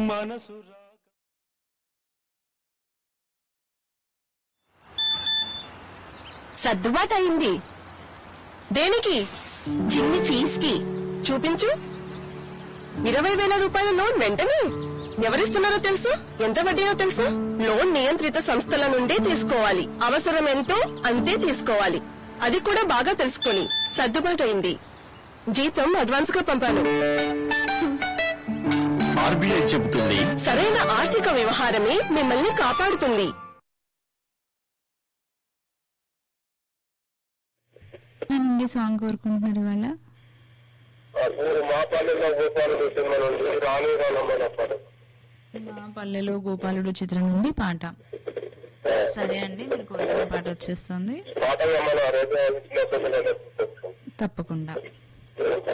మనసు రాగ సర్దుబాటు అయింది దేనికి చిన్ని ఫీజుకి చూపించు ఇరవై వేల రూపాయల లోన్ వెంటనే ఎవరిస్తున్నారో తెలుసు ఎంత వడ్డీనో తెలుసు లోన్ నియంత్రిత సంస్థల నుండి తీసుకోవాలి అవసరం ఎంతో అంతే తీసుకోవాలి అది కూడా బాగా తెలుసుకొని సర్దుబాటు అయింది జీతం అడ్వాన్స్ గా పంపాను ఆర్బీఐ చెబుతుంది సరైన ఆర్థిక వ్యవహారమే మిమ్మల్ని కాపాడుతుంది నుండి సాంగ్ కోరుకుంటున్నారు ఇవాళ మీరు మా పల్లెలో గోపాలు సినిమా నుండి రాని రానమ్మని పాట మా పల్లెలో గోపాలుడు చిత్రం నుండి పాట సరే అండి మీరు కోరుకున్న పాట వచ్చేస్తుంది పాట మన రేడియో తప్పకుండా